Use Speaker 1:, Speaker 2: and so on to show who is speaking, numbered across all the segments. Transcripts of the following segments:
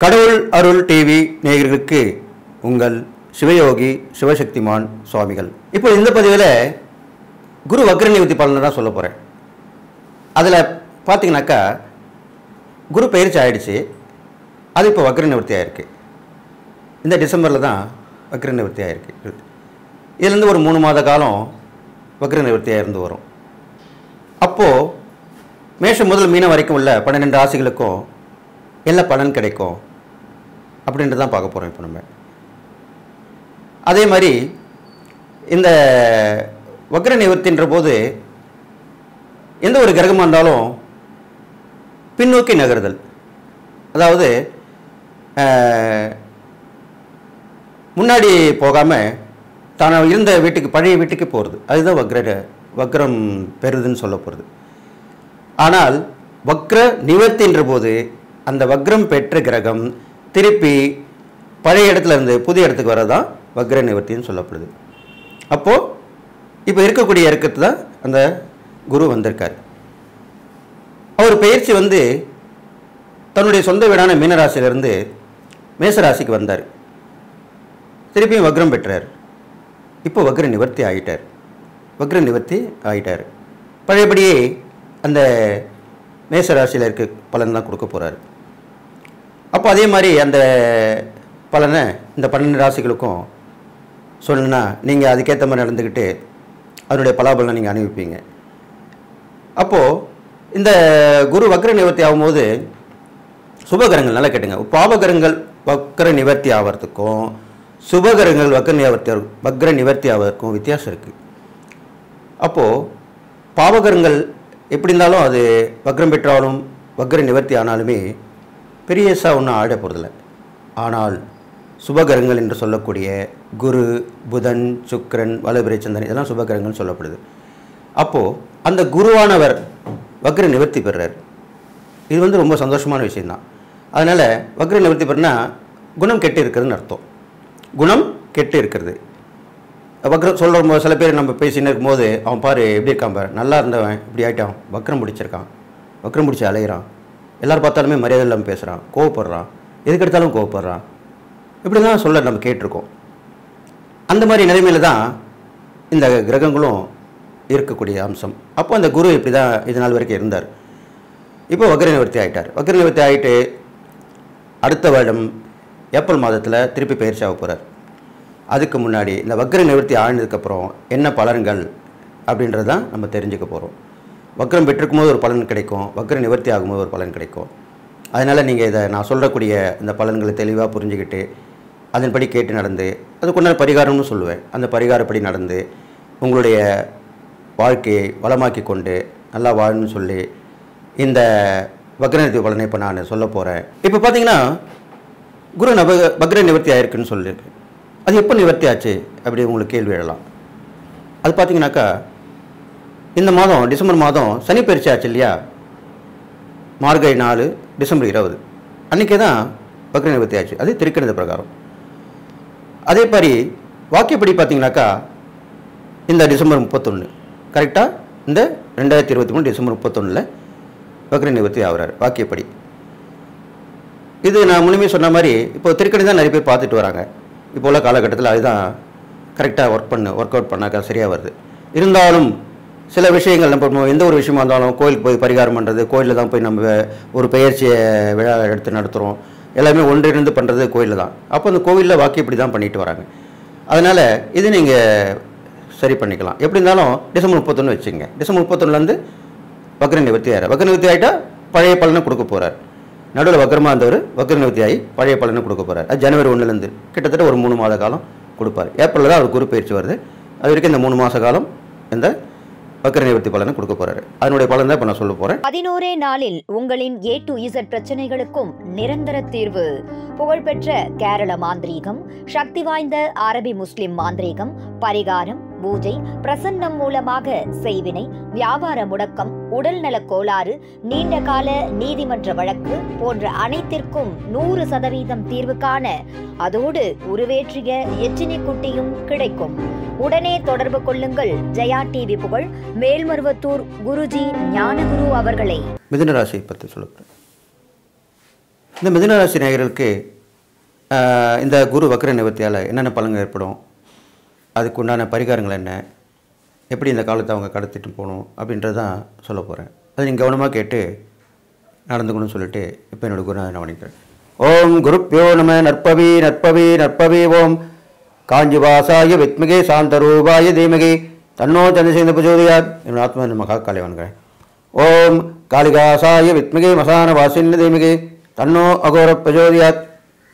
Speaker 1: கடவுள் அருள் டிவி நேயர்களுக்கு உங்கள் சிவயோகி சிவசக்திமான் சுவாமிகள் இப்போ இந்த பதிவில் குரு வக்ர நிவர்த்தி பலனை தான் சொல்ல போகிறேன் அதில் பார்த்தீங்கன்னாக்கா குரு பயிற்சி ஆயிடுச்சு அது இப்போ வக்ர நிவர்த்தி ஆயிருக்கு இந்த டிசம்பரில் தான் வக்ர நிவர்த்தி ஆயிருக்கு இதுலேருந்து ஒரு மூணு மாத காலம் வக்ர நிவர்த்தியாக இருந்து வரும் அப்போது மேஷம் முதல் மீனம் வரைக்கும் உள்ள பன்னிரெண்டு ராசிகளுக்கும் என்ன பலன் கிடைக்கும் அப்படின்ட்டு தான் பார்க்க போகிறோம் இப்போ நம்ம அதே மாதிரி இந்த வக்ர நிவர்த்தின்ற போது எந்த ஒரு கிரகமாக இருந்தாலும் பின்னோக்கி நகருதல் அதாவது அஹ், முன்னாடி போகாமல் தான் இருந்த வீட்டுக்கு பழைய வீட்டுக்கு போகிறது அதுதான் வக்ர வக்ரம் பெறுதுன்னு சொல்ல போகிறது ஆனால் வக்ர நிவர்த்தின்ற போது அந்த வக்ரம் பெற்ற கிரகம் திருப்பி பழைய இடத்துல இருந்து புதிய இடத்துக்கு வரதான் வக்ர நிவர்த்தின்னு சொல்லப்படுது அப்போது இப்போ இருக்கக்கூடிய இறக்கத்து தான் அந்த குரு வந்திருக்கார் அவர் பயிற்சி வந்து தன்னுடைய சொந்த வீடான மீனராசியிலிருந்து மேசராசிக்கு வந்தார் திருப்பியும் வக்ரம் பெற்றார் இப்போ வக்ர நிவர்த்தி ஆகிட்டார் வக்ர நிவர்த்தி ஆகிட்டார் பழையபடியே அந்த மேசராசியில் இருக்க பலன் தான் கொடுக்க போகிறாரு அப்போ அதே மாதிரி அந்த பலனை இந்த பன்னெண்டு ராசிகளுக்கும் சொல்லணுன்னா நீங்கள் அதுக்கேற்ற மாதிரி நடந்துக்கிட்டு அதனுடைய பலாபலனை நீங்கள் அனுபவிப்பீங்க அப்போது இந்த குரு வக்ர நிவர்த்தி ஆகும்போது சுபகரங்கள் நல்லா கேட்டுங்க பாவகரங்கள் வக்ர நிவர்த்தி ஆகிறதுக்கும் சுபகரங்கள் வக்ர நிவர்த்தி வக்ர நிவர்த்தி ஆவதற்கும் வித்தியாசம் இருக்குது அப்போது பாவகரங்கள் எப்படி இருந்தாலும் அது வக்ரம் பெற்றாலும் வக்ர நிவர்த்தி ஆனாலுமே பெரியசா ஒன்றும் ஆட போகிறதில்ல ஆனால் சுபகரங்கள் என்று சொல்லக்கூடிய குரு புதன் சுக்கிரன் வலபிரை சந்திரன் இதெல்லாம் சுபகரங்கள்னு சொல்லப்படுது அப்போது அந்த குருவானவர் வக்ர நிவர்த்தி பெறுறார் இது வந்து ரொம்ப சந்தோஷமான விஷயம்தான் அதனால் வக்ர நிவர்த்தி பெறுனா குணம் கெட்டு இருக்கிறதுன்னு அர்த்தம் குணம் கெட்டு இருக்கிறது வக்ரம் சொல்கிற சில பேர் நம்ம பேசின்னு இருக்கும்போது அவன் பாரு எப்படி இருக்கான் பாரு நல்லா இருந்தவன் இப்படி ஆகிட்டான் வக்ரம் பிடிச்சிருக்கான் வக்ரம் பிடிச்சி அலையிறான் எல்லாரும் பார்த்தாலுமே மரியாதை இல்லாமல் பேசுகிறான் கோவப்படுறான் எதுக்கு எடுத்தாலும் கோவப்படுறான் இப்படிலாம் சொல்ல நம்ம கேட்டிருக்கோம் அந்த மாதிரி நிலைமையில தான் இந்த கிரகங்களும் இருக்கக்கூடிய அம்சம் அப்போ அந்த குரு இப்படி தான் இது நாள் வரைக்கும் இருந்தார் இப்போ வக்ர நிவர்த்தி ஆகிட்டார் வக்ர நிவர்த்தி ஆகிட்டு அடுத்த வருடம் ஏப்ரல் மாதத்தில் திருப்பி பயிற்சி ஆக போகிறார் அதுக்கு முன்னாடி இந்த வக்ர நிவர்த்தி ஆனதுக்கப்புறம் என்ன பலன்கள் அப்படின்றது தான் நம்ம தெரிஞ்சுக்க போகிறோம் வக்ரம் பெற்றிருக்கும் போது ஒரு பலன் கிடைக்கும் வக்ர நிவர்த்தி ஆகும்போது ஒரு பலன் கிடைக்கும் அதனால் நீங்கள் இதை நான் சொல்லக்கூடிய இந்த பலன்களை தெளிவாக புரிஞ்சுக்கிட்டு அதன்படி கேட்டு நடந்து அதுக்குண்டான பரிகாரம்னு சொல்லுவேன் அந்த பரிகாரப்படி நடந்து உங்களுடைய வாழ்க்கையை வளமாக்கி கொண்டு நல்லா வாழணும்னு சொல்லி இந்த வக்ரநிவர்த்தி பலனை இப்போ நான் சொல்ல போகிறேன் இப்போ பார்த்தீங்கன்னா குரு நப வக்ர நிவர்த்தி ஆயிருக்குன்னு சொல்லியிருக்கு அது எப்போ நிவர்த்தி ஆச்சு அப்படி உங்களுக்கு கேள்வி எழலாம் அது பார்த்தீங்கன்னாக்கா இந்த மாதம் டிசம்பர் மாதம் சனி பயிற்சி ஆச்சு இல்லையா மார்கழி நாலு டிசம்பர் இருபது அன்றைக்கே தான் வக்ர நிவர்த்தி ஆச்சு அது திருக்கணித பிரகாரம் அதே மாதிரி வாக்கியப்படி பார்த்தீங்கன்னாக்கா இந்த டிசம்பர் முப்பத்தொன்று கரெக்டாக இந்த ரெண்டாயிரத்தி இருபத்தி மூணு டிசம்பர் முப்பத்தொன்னில் வக்ர நிவர்த்தி ஆகுறாரு வாக்கியப்படி இது நான் முழுமே சொன்ன மாதிரி இப்போ திருக்கணி தான் நிறைய பேர் பார்த்துட்டு வராங்க இப்போ உள்ள காலகட்டத்தில் அதுதான் கரெக்டாக ஒர்க் பண்ண ஒர்க் அவுட் பண்ணாக்கா சரியாக வருது இருந்தாலும் சில விஷயங்கள் நம்ம இப்போ எந்த ஒரு விஷயமா இருந்தாலும் கோயிலுக்கு போய் பரிகாரம் பண்ணுறது கோயிலில் தான் போய் நம்ம ஒரு பெயர்ச்சியை விழா எடுத்து நடத்துகிறோம் எல்லாமே ஒன்றிணைந்து பண்ணுறது கோயிலில் தான் அப்போ அந்த கோவிலில் வாக்கியப்படி தான் பண்ணிட்டு வராங்க அதனால் இது நீங்கள் சரி பண்ணிக்கலாம் எப்படி இருந்தாலும் டிசம்பர் முப்பத்தொன்று வச்சுங்க டிசம்பர் முப்பத்தொன்னுலேருந்து வக்ர நிவர்த்தி ஆகிறார் வக்ர நிவர்த்தி ஆகிட்டா பழைய பலனை கொடுக்க போகிறார் நடுவில் வக்ரமாக இருந்தவர் வக்ர நிவர்த்தி ஆகி பழைய பலனை கொடுக்க போகிறார் அது ஜனவரி ஒன்றுலேருந்து கிட்டத்தட்ட ஒரு மூணு மாத காலம் கொடுப்பார் ஏப்ரலில் தான் அவர் குரு பயிற்சி வருது அது வரைக்கும் இந்த மூணு மாத காலம் இந்த வக்ர நிவர்த்தி பலனை கொடுக்க போகிறாரு அதனுடைய பலன் தான் இப்போ நான் சொல்ல போகிறேன்
Speaker 2: பதினோரே நாளில் உங்களின் ஏ டு இசட் பிரச்சனைகளுக்கும் நிரந்தர தீர்வு புகழ்பெற்ற கேரள மாந்திரீகம் சக்தி வாய்ந்த அரபி முஸ்லிம் மாந்திரீகம் பரிகாரம் பூஜை பிரசன்னம் மூலமாக செய்வினை வியாபார முடக்கம் உடல்நலக் கோளாறு நீண்ட கால நீதிமன்ற வழக்கு போன்ற அனைத்திற்கும் நூறு சதவீதம் தீர்வு காண அதோடு உருவேற்றிய எச்சினி குட்டியும் கிடைக்கும் உடனே தொடர்பு கொள்ளுங்கள் ஜெயா டிவி புகழ் மேல்மருவத்தூர் குருஜி ஞானகுரு அவர்களை
Speaker 1: மிதுன ராசியை பற்றி சொல்ல போகிறேன் இந்த மிதுன ராசி நேயர்களுக்கு ஆஹ், இந்த குரு வக்ர நிவர்த்தியால் என்னென்ன பலன்கள் ஏற்படும் அதுக்கு உண்டான பரிகாரங்கள் என்ன எப்படி இந்த காலத்தை அவங்க கடத்திட்டு போகணும் அப்படின்றது தான் சொல்ல போகிறேன் அதை நீங்கள் கவனமாக கேட்டு நடந்துக்கணும்னு சொல்லிட்டு இப்போ என்னோட குரு நான் வணிக்கிறேன் ஓம் குருப்பியோ நம நற்பவி நற்பவி நற்பவி ஓம் காஞ்சிவாசாய வித்மிகே சாந்தரூபாய தீமகி தன்னோ சந்திரசேந்த பிரச்சோதயாத் என்னோட ஆத்மா மகா காளி வணங்குறேன் ஓம் காளிகாசாய வித்மிகே மசான வாசின்ன தீமகி தன்னோ அகோர பிரச்சோதயாத்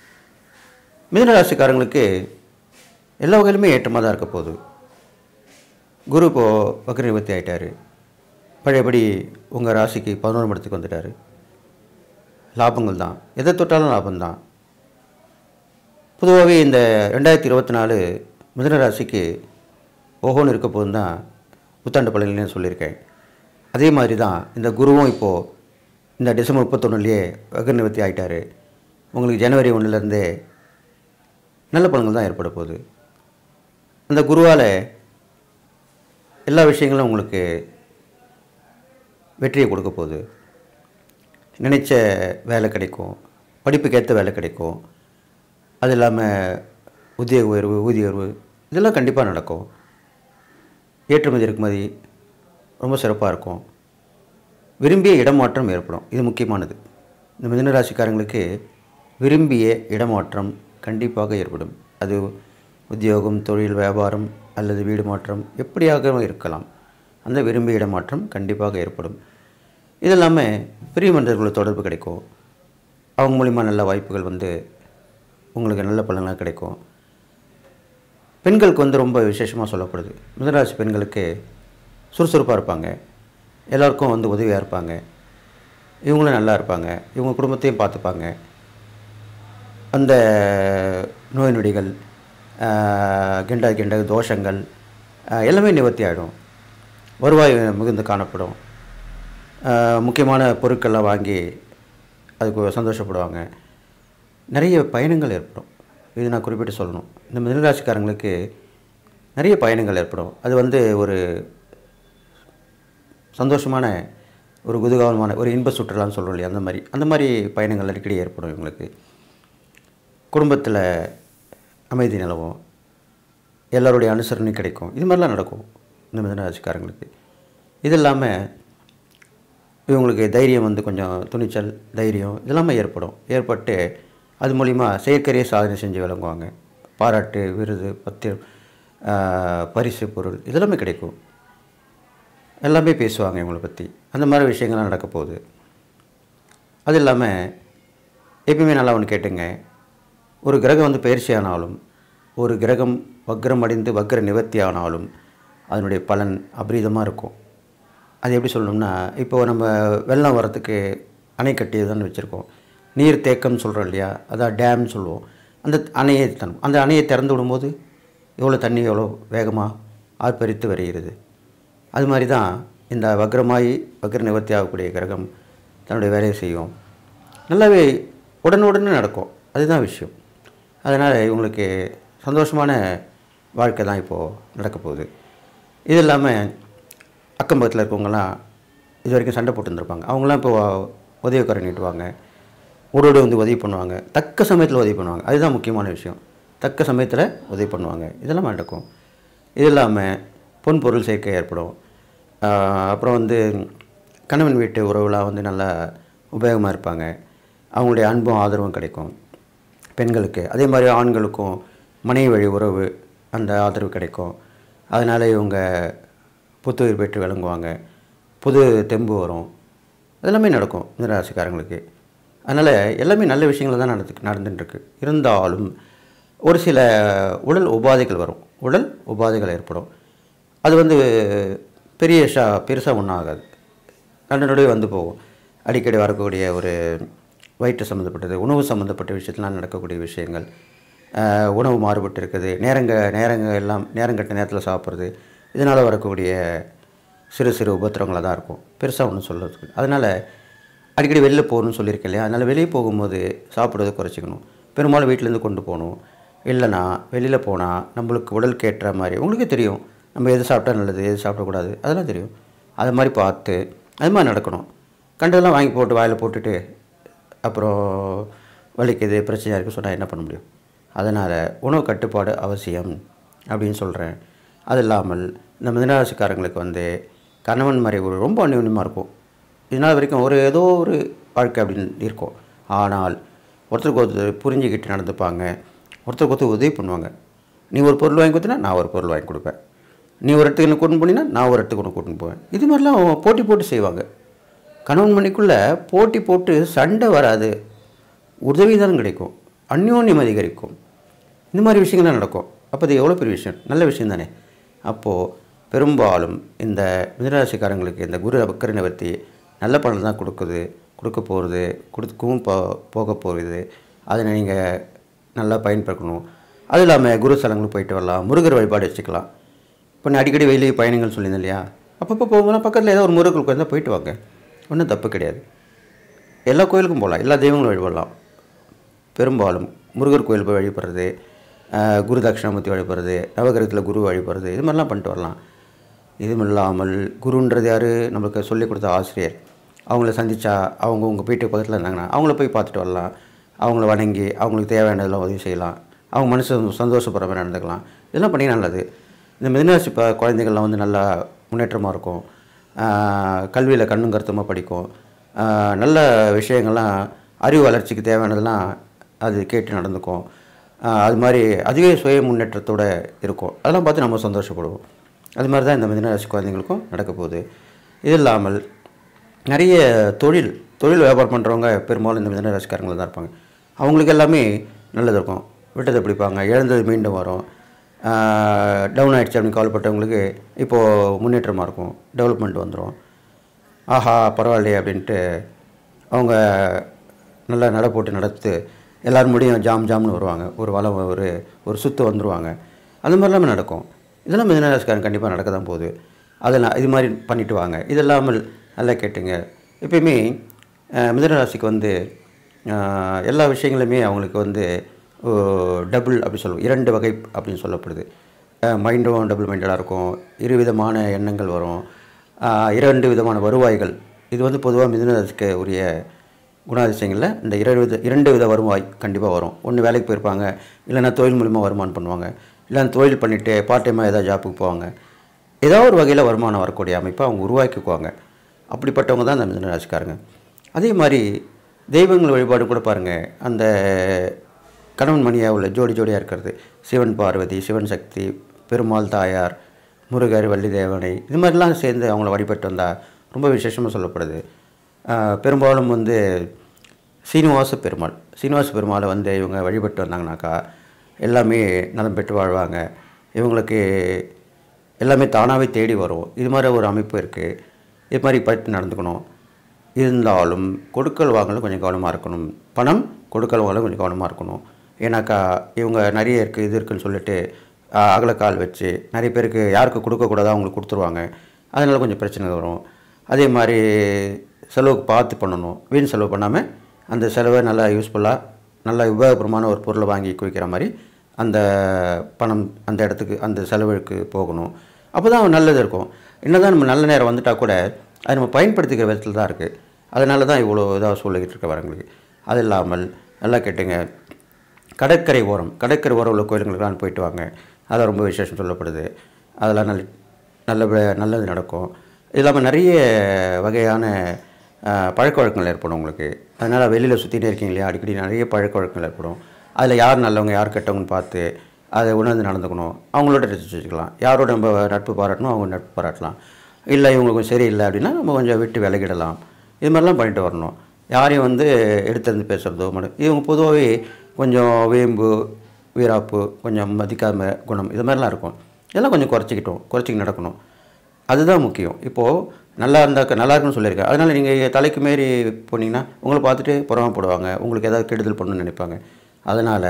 Speaker 1: மிதுன ராசிக்காரங்களுக்கு எல்லா வகையிலுமே ஏற்றமாக தான் இருக்க போகுது குரு இப்போது வக்ர நிவர்த்தி ஆயிட்டாரு பழையபடி உங்கள் ராசிக்கு பதினோரு மடத்துக்கு வந்துட்டார் லாபங்கள் தான் எதை தொட்டாலும் லாபம்தான் பொதுவாகவே இந்த ரெண்டாயிரத்தி இருபத்தி நாலு மிதுன ராசிக்கு ஓஹோன்னு இருக்க போதும் தான் புத்தாண்டு பலன்கள்னு சொல்லியிருக்கேன் அதே மாதிரி தான் இந்த குருவும் இப்போது இந்த டிசம்பர் முப்பத்தொன்னுலேயே வக்ர நிவர்த்தி ஆயிட்டாரு உங்களுக்கு ஜனவரி ஒன்றுலேருந்தே நல்ல பலன்கள் தான் ஏற்பட போகுது அந்த குருவால் எல்லா விஷயங்களும் உங்களுக்கு வெற்றியை கொடுக்க போகுது நினைச்ச வேலை கிடைக்கும் படிப்புக்கேற்ற வேலை கிடைக்கும் அது இல்லாமல் உத்தியோக உயர்வு ஊதிய உயர்வு இதெல்லாம் கண்டிப்பாக நடக்கும் ஏற்றுமதி இறக்குமதி ரொம்ப சிறப்பாக இருக்கும் விரும்பிய இடமாற்றம் ஏற்படும் இது முக்கியமானது இந்த மிதுன ராசிக்காரங்களுக்கு விரும்பிய இடமாற்றம் கண்டிப்பாக ஏற்படும் அது உத்தியோகம் தொழில் வியாபாரம் அல்லது வீடு மாற்றம் எப்படியாக இருக்கலாம் அந்த விரும்பிய இடமாற்றம் கண்டிப்பாக ஏற்படும் இது இல்லாமல் பெரிய மனிதர்களோட தொடர்பு கிடைக்கும் அவங்க மூலிமா நல்ல வாய்ப்புகள் வந்து உங்களுக்கு நல்ல பலன்கள் கிடைக்கும் பெண்களுக்கு வந்து ரொம்ப விசேஷமாக சொல்லப்படுது மிதராசி பெண்களுக்கு சுறுசுறுப்பாக இருப்பாங்க எல்லாருக்கும் வந்து உதவியாக இருப்பாங்க இவங்களும் நல்லா இருப்பாங்க இவங்க குடும்பத்தையும் பார்த்துப்பாங்க அந்த நோய் நொடிகள் ஆஹ், கெண்டா கெண்ட தோஷங்கள் ஆஹ், எல்லாமே நிவர்த்தி ஆகிடும் வருவாய் மிகுந்து காணப்படும் ஆஹ், முக்கியமான பொருட்கள்லாம் வாங்கி அதுக்கு சந்தோஷப்படுவாங்க நிறைய பயணங்கள் ஏற்படும் இது நான் குறிப்பிட்டு சொல்லணும் இந்த மிதனராசிக்காரங்களுக்கு நிறைய பயணங்கள் ஏற்படும் அது வந்து ஒரு சந்தோஷமான ஒரு குதூகலமான ஒரு இன்ப சுற்றுலான்னு சொல்கிறோம் இல்லையா அந்த மாதிரி அந்த மாதிரி பயணங்கள் அடிக்கடி ஏற்படும் இவங்களுக்கு குடும்பத்தில் அமைதி நிலவும் எல்லாருடைய அனுசரணை கிடைக்கும் இது மாதிரிலாம் நடக்கும் இந்த மிதனராசிக்காரங்களுக்கு இது இல்லாமல் இவங்களுக்கு தைரியம் வந்து கொஞ்சம் துணிச்சல் தைரியம் இதெல்லாமே ஏற்படும் ஏற்பட்டு அது மூலிமா செயற்கரிய சாதனை செஞ்சு விளங்குவாங்க பாராட்டு விருது பத்திரம் ஆஹ், பரிசு பொருள் இதெல்லாமே கிடைக்கும் எல்லாமே பேசுவாங்க இவங்களை பற்றி அந்த மாதிரி விஷயங்கள்லாம் நடக்க போகுது அது இல்லாமல் எப்பயுமே நல்லா ஒன்று கேட்டுங்க ஒரு கிரகம் வந்து பயிற்சி ஆனாலும் ஒரு கிரகம் வக்ரம் அடைந்து வக்ர நிவர்த்தி ஆனாலும் அதனுடைய பலன் அபரீதமாக இருக்கும் அது எப்படி சொல்லணும்னா இப்போ நம்ம வெள்ளம் வரத்துக்கு அணை கட்டியதுன்னு வச்சுருக்கோம் நீர் தேக்கம்னு சொல்கிறோம் இல்லையா அதான் டேம்னு சொல்லுவோம் அந்த அணையை தரும் அந்த அணையை திறந்து விடும்போது எவ்வளோ தண்ணி எவ்வளோ வேகமாக ஆர்ப்பரித்து வருகிறது அது மாதிரி தான் இந்த வக்ரமாயி வக்ர நிவர்த்தி ஆகக்கூடிய கிரகம் தன்னுடைய வேலையை செய்யும் நல்லாவே உடனுடனே நடக்கும் அதுதான் விஷயம் அதனால் இவங்களுக்கு சந்தோஷமான வாழ்க்கை தான் இப்போது நடக்க போகுது இது இல்லாமல் அக்கம் பக்கத்தில் இருக்கவங்கலாம் இது வரைக்கும் சண்டை போட்டு இருந்திருப்பாங்க அவங்களாம் இப்போ உதவிக்கரை நீட்டுவாங்க ஊரோடு வந்து உதவி பண்ணுவாங்க தக்க சமயத்தில் உதவி பண்ணுவாங்க அதுதான் முக்கியமான விஷயம் தக்க சமயத்தில் உதவி பண்ணுவாங்க இதெல்லாம் நடக்கும் இது இல்லாமல் பொன் பொருள் சேர்க்கை ஏற்படும் ஆஹ் அப்புறம் வந்து கணவன் வீட்டு உறவுலாம் வந்து நல்லா உபயோகமாக இருப்பாங்க அவங்களுடைய அன்பும் ஆதரவும் கிடைக்கும் பெண்களுக்கு அதே மாதிரி ஆண்களுக்கும் மனைவி வழி உறவு அந்த ஆதரவு கிடைக்கும் அதனால் இவங்க புத்துயிர் பெற்று விளங்குவாங்க புது தெம்பு வரும் அதெல்லாமே நடக்கும் இந்த ராசிக்காரங்களுக்கு அதனால் எல்லாமே நல்ல விஷயங்கள் தான் நடந்து நடந்துட்டுருக்கு இருந்தாலும் ஒரு சில உடல் உபாதைகள் வரும் உடல் உபாதைகள் ஏற்படும் அது வந்து பெரிய ஷா பெருசாக ஒன்றும் ஆகாது நடுநடுவே வந்து போகும் அடிக்கடி வரக்கூடிய ஒரு வயிற்று சம்மந்தப்பட்டது உணவு சம்மந்தப்பட்ட விஷயத்துலாம் நடக்கக்கூடிய விஷயங்கள் ஆஹ், உணவு மாறுபட்டு இருக்குது நேரங்க நேரங்க எல்லாம் நேரங்கட்ட நேரத்தில் சாப்பிட்றது இதனால் வரக்கூடிய சிறு சிறு உபத்திரங்களாக தான் இருக்கும் பெருசாக ஒன்றும் சொல்கிறதுக்கு அதனால் அடிக்கடி வெளில போகணும்னு சொல்லியிருக்கேன் இல்லையா அதனால் வெளியே போகும்போது சாப்பிட்றத குறைச்சிக்கணும் பெரும்பாலும் வீட்டிலேருந்து கொண்டு போகணும் இல்லைன்னா வெளியில் போனால் நம்மளுக்கு உடலுக்கு ஏற்ற மாதிரி உங்களுக்கே தெரியும் நம்ம எது சாப்பிட்டா நல்லது எது சாப்பிடக்கூடாது அதெல்லாம் தெரியும் அது மாதிரி பார்த்து அது மாதிரி நடக்கணும் கண்டதெல்லாம் வாங்கி போட்டு வாயில் போட்டுட்டு அப்புறம் வலிக்குது பிரச்சனையாக இருக்குது சொன்னால் என்ன பண்ண முடியும் அதனால் உணவு கட்டுப்பாடு அவசியம் அப்படின்னு சொல்கிறேன் அது இல்லாமல் இந்த மிதனராசிக்காரங்களுக்கு வந்து கணவன் மறைவு ரொம்ப அந்யோன்யமாக இருக்கும் இதனால் வரைக்கும் ஒரு ஏதோ ஒரு வாழ்க்கை அப்படின்னு இருக்கும் ஆனால் ஒருத்தருக்கு ஒருத்தர் புரிஞ்சுக்கிட்டு நடந்துப்பாங்க ஒருத்தருக்கு ஒருத்தர் உதவி பண்ணுவாங்க நீ ஒரு பொருள் வாங்கி கொடுத்தினா நான் ஒரு பொருள் வாங்கி கொடுப்பேன் நீ ஒரு இடத்துக்கு என்ன கூட்டின்னு போனீங்கன்னா நான் ஒரு இடத்துக்கு ஒன்று கூட்டின்னு போவேன் இது மாதிரிலாம் அவங்க போட்டி போட்டு செய்வாங்க கணவன் மணிக்குள்ளே போட்டி போட்டு சண்டை வராது உதவி தான் கிடைக்கும் அந்யோன்யம் அதிகரிக்கும் இந்த மாதிரி விஷயங்கள்லாம் நடக்கும் அப்போ அது எவ்வளோ பெரிய விஷயம் நல்ல விஷயம் தானே அப்போது பெரும்பாலும் இந்த மிதராசிக்காரங்களுக்கு இந்த குரு வக்கர நிவர்த்தி நல்ல பலன் தான் கொடுக்குது கொடுக்க போகிறது கொடுக்கவும் போ போக போகுது அதை நீங்கள் நல்லா பயன்படுத்தணும் அது இல்லாமல் குரு ஸ்தலங்களுக்கு போயிட்டு வரலாம் முருகர் வழிபாடு வச்சுக்கலாம் இப்போ நான் அடிக்கடி வெளியே பயணங்கள் சொல்லியிருந்தேன் இல்லையா அப்பப்போ போகும்போது பக்கத்தில் ஏதோ ஒரு முருகர் கோயில் இருந்தால் போயிட்டு வாங்க ஒன்றும் தப்பு கிடையாது எல்லா கோயிலுக்கும் போகலாம் எல்லா தெய்வங்களும் வழிபடலாம் பெரும்பாலும் முருகர் கோயில் போய் வழிபடுறது ஆஹ், குரு தட்சிணாமூர்த்தி வழிபடுறது நவகிரகத்தில் குரு வழிபடுறது இது மாதிரிலாம் பண்ணிட்டு வரலாம் இதுவும் இல்லாமல் குருன்றது யார் நம்மளுக்கு சொல்லிக் கொடுத்த ஆசிரியர் அவங்கள சந்திச்சா அவங்க உங்கள் வீட்டு பக்கத்தில் இருந்தாங்கன்னா அவங்கள போய் பார்த்துட்டு வரலாம் அவங்கள வணங்கி அவங்களுக்கு தேவையானதெல்லாம் உதவி செய்யலாம் அவங்க மனசு சந்தோஷப்படுற மாதிரி நடந்துக்கலாம் இதெல்லாம் பண்ணி நல்லது இந்த மிதனராசி இப்போ குழந்தைகள்லாம் வந்து நல்லா முன்னேற்றமாக இருக்கும் கல்வியில் கண்ணும் கருத்துமாக படிக்கும் ஆஹ் நல்ல விஷயங்கள்லாம் அறிவு வளர்ச்சிக்கு தேவையானதெல்லாம் அது கேட்டு நடந்துக்கும் ஆஹ் அது மாதிரி அதுவே சுய முன்னேற்றத்தோட இருக்கும் அதெல்லாம் பார்த்து நம்ம சந்தோஷப்படுவோம் அது மாதிரி தான் இந்த மிதனராசி குழந்தைங்களுக்கும் நடக்க போகுது இது இல்லாமல் நிறைய தொழில் தொழில் வியாபாரம் பண்ணுறவங்க பெரும்பாலும் இந்த மிதனராசிக்காரங்கள தான் இருப்பாங்க அவங்களுக்கு எல்லாமே நல்லது இருக்கும் விட்டதை பிடிப்பாங்க இழந்தது மீண்டும் வரும் டவுன் ஆகிடுச்சு அப்படின்னு கவலைப்பட்டவங்களுக்கு இப்போது முன்னேற்றமாக இருக்கும் டெவலப்மெண்ட் வந்துடும் ஆஹா பரவாயில்லையே அப்படின்ட்டு அவங்க நல்லா நட போட்டு நடத்து எல்லோரும் முடியும் ஜாம் ஜாம்னு வருவாங்க ஒரு வளம் ஒரு ஒரு சுற்று வந்துடுவாங்க அது மாதிரிலாம் நடக்கும் இதெல்லாம் மிதனராசிக்காரன் கண்டிப்பாக நடக்க தான் போகுது அதெல்லாம் இது மாதிரி பண்ணிட்டு வாங்க இது இல்லாமல் நல்லா கேட்டுங்க எப்பயுமே அஹ், மிதுனராசிக்கு வந்து அஹ், எல்லா விஷயங்களுமே அவங்களுக்கு வந்து டபுள் அப்படி சொல்லுவோம் இரண்டு வகை அப்படின்னு சொல்லப்படுது மைண்டும் டபுள் மைண்டடாக இருக்கும் இரு விதமான எண்ணங்கள் வரும் அஹ், இரண்டு விதமான வருவாய்கள் இது வந்து பொதுவாக மிதுனராசிக்கு உரிய குணாதிசயங்களில் இந்த இரண்டு வித இரண்டு வித வருவாய் கண்டிப்பாக வரும் ஒன்று வேலைக்கு போயிருப்பாங்க இல்லைன்னா தொழில் மூலிமா வருமானம் பண்ணுவாங்க இல்லைன்னா தொழில் பண்ணிவிட்டு பார்ட் டைமாக ஏதாவது ஜாப்புக்கு போவாங்க ஏதோ ஒரு வகையில் வருமானம் வரக்கூடிய அமைப்பை அவங்க உருவாக்கிக்குவாங்க அப்படிப்பட்டவங்க தான் அந்த மிதுன ராசிக்காரங்க அதே மாதிரி தெய்வங்கள் வழிபாடு கூட பாருங்கள் அந்த கணவன் மணியாக உள்ள ஜோடி ஜோடியாக இருக்கிறது சிவன் பார்வதி சிவன் சக்தி பெருமாள் தாயார் முருகர் வள்ளி தேவனை இது மாதிரிலாம் சேர்ந்து அவங்கள வழிபட்டு வந்தால் ரொம்ப விசேஷமாக சொல்லப்படுது ஆஹ் பெரும்பாலும் வந்து சீனிவாச பெருமாள் சீனிவாச பெருமாளை வந்து இவங்க வழிபட்டு வந்தாங்கனாக்கா எல்லாமே நலம் பெற்று வாழ்வாங்க இவங்களுக்கு எல்லாமே தானாகவே தேடி வரும் இது மாதிரி ஒரு அமைப்பு இருக்குது இது மாதிரி பட்டு நடந்துக்கணும் இருந்தாலும் கொடுக்கல் வாங்கல கொஞ்சம் கவனமாக இருக்கணும் பணம் கொடுக்கல் வாங்கல கொஞ்சம் கவனமாக இருக்கணும் ஏன்னாக்கா இவங்க நிறைய இருக்குது இது இருக்குன்னு சொல்லிட்டு ஆஹ், அகலக்கால் வச்சு நிறைய பேருக்கு யாருக்கு கொடுக்கக்கூடாதோ அவங்களுக்கு கொடுத்துருவாங்க அதனால கொஞ்சம் பிரச்சனை வரும் அதே மாதிரி செலவுக்கு பார்த்து பண்ணணும் வீண் செலவு பண்ணாமல் அந்த செலவை நல்லா யூஸ்ஃபுல்லாக நல்ல உபயோகபரமான ஒரு பொருளை வாங்கி குவிக்கிற மாதிரி அந்த பணம் அந்த இடத்துக்கு அந்த செலவுக்கு போகணும் அப்போ தான் நல்லது இருக்கும் என்னதான் நம்ம நல்ல நேரம் வந்துட்டா கூட அதை நம்ம பயன்படுத்திக்கிற விதத்தில் தான் இருக்குது அதனால தான் இவ்வளோ இதாக சொல்லிக்கிட்டு இருக்க வரங்களுக்கு அது இல்லாமல் நல்லா கேட்டுங்க கடற்கரை ஓரம் கடற்கரை ஓரம் உள்ள கோயிலுங்களுக்கெல்லாம் போயிட்டு வாங்க அது ரொம்ப விசேஷம் சொல்லப்படுது அதெல்லாம் நல்ல நல்ல நல்லது நடக்கும் இது இல்லாமல் நிறைய வகையான ஆஹ், பழக்க வழக்கங்கள் ஏற்படும் உங்களுக்கு அதனால் வெளியில் சுற்றிட்டே இருக்கீங்க இல்லையா அடிக்கடி நிறைய பழக்க வழக்கங்கள் ஏற்படும் அதில் யார் நல்லவங்க யார் கெட்டவங்கன்னு பார்த்து அதை உணர்ந்து நடந்துக்கணும் அவங்களோட ரசிச்சு வச்சுக்கலாம் யாரோட நம்ம நட்பு பாராட்டணும் அவங்க நட்பு பாராட்டலாம் இல்லை இவங்களுக்கு கொஞ்சம் சரியில்லை அப்படின்னா நம்ம கொஞ்சம் விட்டு விலகிடலாம் இது மாதிரிலாம் பண்ணிட்டு வரணும் யாரையும் வந்து எடுத்திருந்து பேசுகிறதோ மடு இவங்க பொதுவாகவே கொஞ்சம் வேம்பு வீராப்பு கொஞ்சம் மதிக்காம குணம் இது மாதிரிலாம் இருக்கும் இதெல்லாம் கொஞ்சம் குறைச்சிக்கிட்டோம் குறைச்சிக்கு நடக்கணும் அதுதான் முக்கியம் இப்போது நல்லா இருந்தாக்க நல்லா இருக்குன்னு சொல்லியிருக்கேன் அதனால் நீங்கள் தலைக்கு மீறி போனீங்கன்னா உங்களை பார்த்துட்டு புறமைப்படுவாங்க உங்களுக்கு ஏதாவது கெடுதல் பண்ணணும்னு நினைப்பாங்க அதனால்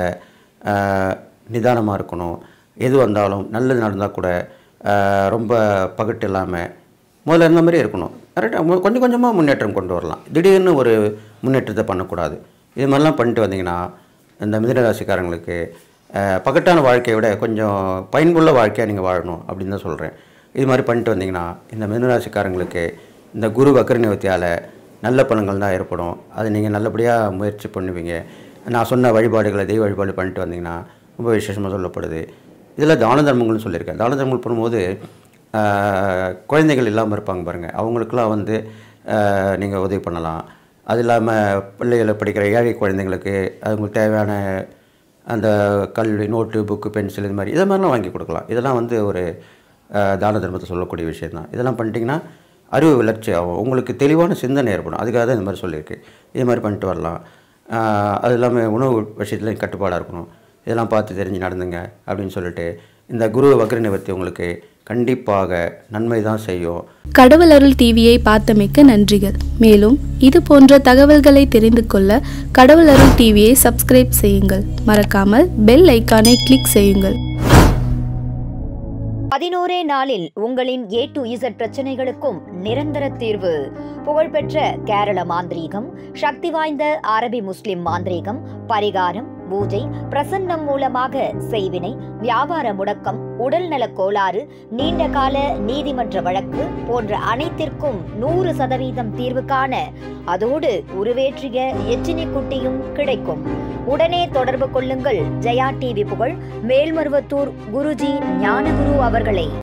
Speaker 1: நிதானமாக இருக்கணும் எது வந்தாலும் நல்லது நடந்தால் கூட ஆஹ், ரொம்ப பகட்டு இல்லாமல் முதல்ல இருந்த மாதிரி இருக்கணும் கரெக்டாக கொஞ்சம் கொஞ்சமாக முன்னேற்றம் கொண்டு வரலாம் திடீர்னு ஒரு முன்னேற்றத்தை பண்ணக்கூடாது இது மாதிரிலாம் பண்ணிட்டு வந்தீங்கன்னா இந்த மிதனராசிக்காரங்களுக்கு அஹ், பகட்டான வாழ்க்கையை விட கொஞ்சம் பயனுள்ள வாழ்க்கையாக நீங்கள் வாழணும் அப்படின்னு தான் சொல்கிறேன் இது மாதிரி பண்ணிட்டு வந்தீங்கன்னா இந்த மிதனராசிக்காரங்களுக்கு இந்த குரு வக்கர நிவர்த்தியால் நல்ல பலன்கள் தான் ஏற்படும் அது நீங்கள் நல்லபடியாக முயற்சி பண்ணுவீங்க நான் சொன்ன வழிபாடுகளை தெய்வ வழிபாடு பண்ணிட்டு வந்தீங்கன்னா ரொம்ப விசேஷமாக சொல்லப்படுது இதில் தான தர்மங்கள்னு சொல்லியிருக்கேன் தான தர்மங்கள் பண்ணும்போது ஆஹ், குழந்தைகள் இல்லாமல் இருப்பாங்க பாருங்கள் அவங்களுக்குலாம் வந்து நீங்கள் உதவி பண்ணலாம் அது இல்லாமல் பிள்ளைகளை படிக்கிற ஏழை குழந்தைங்களுக்கு அவங்களுக்கு தேவையான அந்த கல்வி நோட்டு புக்கு பென்சில் இது மாதிரி இதை மாதிரிலாம் வாங்கி கொடுக்கலாம் இதெல்லாம் வந்து ஒரு அஹ், தான தர்மத்தை சொல்லக்கூடிய விஷயம் தான் இதெல்லாம் பண்ணிட்டீங்கன்னா அறிவு வளர்ச்சி ஆகும் உங்களுக்கு தெளிவான சிந்தனை ஏற்படும் அதுக்காக தான் இந்த மாதிரி சொல்லியிருக்கு இது மாதிரி பண்ணிட்டு வரலாம் அஹ், அது இல்லாமல் உணவு விஷயத்தில் கட்டுப்பாடாக இருக்கணும் இதெல்லாம் பார்த்து தெரிஞ்சு நடந்துங்க அப்படின்னு சொல்லிட்டு இந்த குரு வக்ர நிவர்த்தி உங்களுக்கு கண்டிப்பாக நன்மை தான் செய்யும்
Speaker 3: கடவுள் அருள் டிவியை பார்த்தமைக்க நன்றிகள் மேலும் இது போன்ற தகவல்களை தெரிந்து கொள்ள கடவுள் அருள் டிவியை சப்ஸ்கிரைப் செய்யுங்கள் மறக்காமல் பெல் ஐக்கானை கிளிக் செய்யுங்கள்
Speaker 2: பதினோரே நாளில் உங்களின் ஏ டு இசட் பிரச்சனைகளுக்கும் நிரந்தர தீர்வு புகழ்பெற்ற கேரள மாந்திரீகம் சக்தி வாய்ந்த அரபி முஸ்லிம் மாந்திரீகம் பரிகாரம் பூஜை பிரசன்னம் மூலமாக செய்வினை வியாபார முடக்கம் உடல்நலக் கோளாறு நீண்ட கால நீதிமன்ற வழக்கு போன்ற அனைத்திற்கும் நூறு சதவீதம் தீர்வு காண அதோடு உருவேற்றிய எச்சினி குட்டியும் கிடைக்கும் உடனே தொடர்பு கொள்ளுங்கள் ஜெயா டிவி புகழ் மேல்மருவத்தூர் குருஜி ஞானகுரு அவர்களை